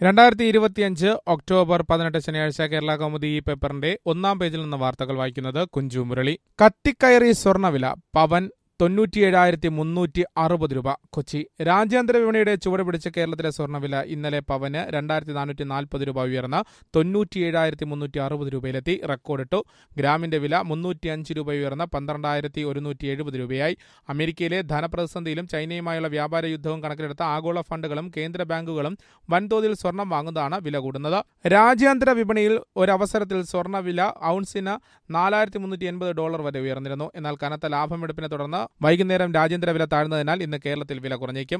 രണ്ടായിരത്തി ഇരുപത്തിയഞ്ച് ഒക്ടോബർ പതിനെട്ട് ശനിയാഴ്ച കേരള കൗമുദി ഈ പേപ്പറിന്റെ ഒന്നാം പേജിൽ നിന്ന് വാർത്തകൾ വായിക്കുന്നത് കുഞ്ചു മുരളി കത്തിക്കയറി സ്വർണ്ണവില പവൻ തൊണ്ണൂറ്റിയേഴായിരത്തി മുന്നൂറ്റി അറുപത് രൂപ കൊച്ചി രാജ്യാന്തര വിപണിയുടെ ചുവട് പിടിച്ച കേരളത്തിലെ സ്വർണ്ണവില ഇന്നലെ പവന് രണ്ടായിരത്തി നാനൂറ്റി നാൽപ്പത് രൂപ ഉയർന്ന് തൊണ്ണൂറ്റിയേഴായിരത്തി മുന്നൂറ്റി അറുപത് രൂപയിലെത്തി റെക്കോർഡിട്ടു ഗ്രാമിന്റെ വില മുന്നൂറ്റി അഞ്ച് രൂപ ഉയർന്ന് പന്ത്രണ്ടായിരത്തി ഒരുന്നൂറ്റി എഴുപത് രൂപയായി അമേരിക്കയിലെ ധനപ്രതിസന്ധിയിലും ചൈനയുമായുള്ള വ്യാപാര യുദ്ധവും കണക്കിലെടുത്ത ആഗോള ഫണ്ടുകളും കേന്ദ്ര ബാങ്കുകളും വൻതോതിൽ സ്വർണം വാങ്ങുന്നതാണ് വില കൂടുന്നത് രാജ്യാന്തര വിപണിയിൽ ഒരവസരത്തിൽ സ്വർണ്ണവില ഔൺസിന് നാലായിരത്തി മുന്നൂറ്റി എൺപത് ഡോളർ വരെ ഉയർന്നിരുന്നു എന്നാൽ കനത്ത ലാഭമെടുപ്പിനെ തുടർന്ന് വൈകുന്നേരം രാജ്യാന്തര വില താഴ്ന്നതിനാൽ ഇന്ന് കേരളത്തിൽ വില കുറഞ്ഞേക്കും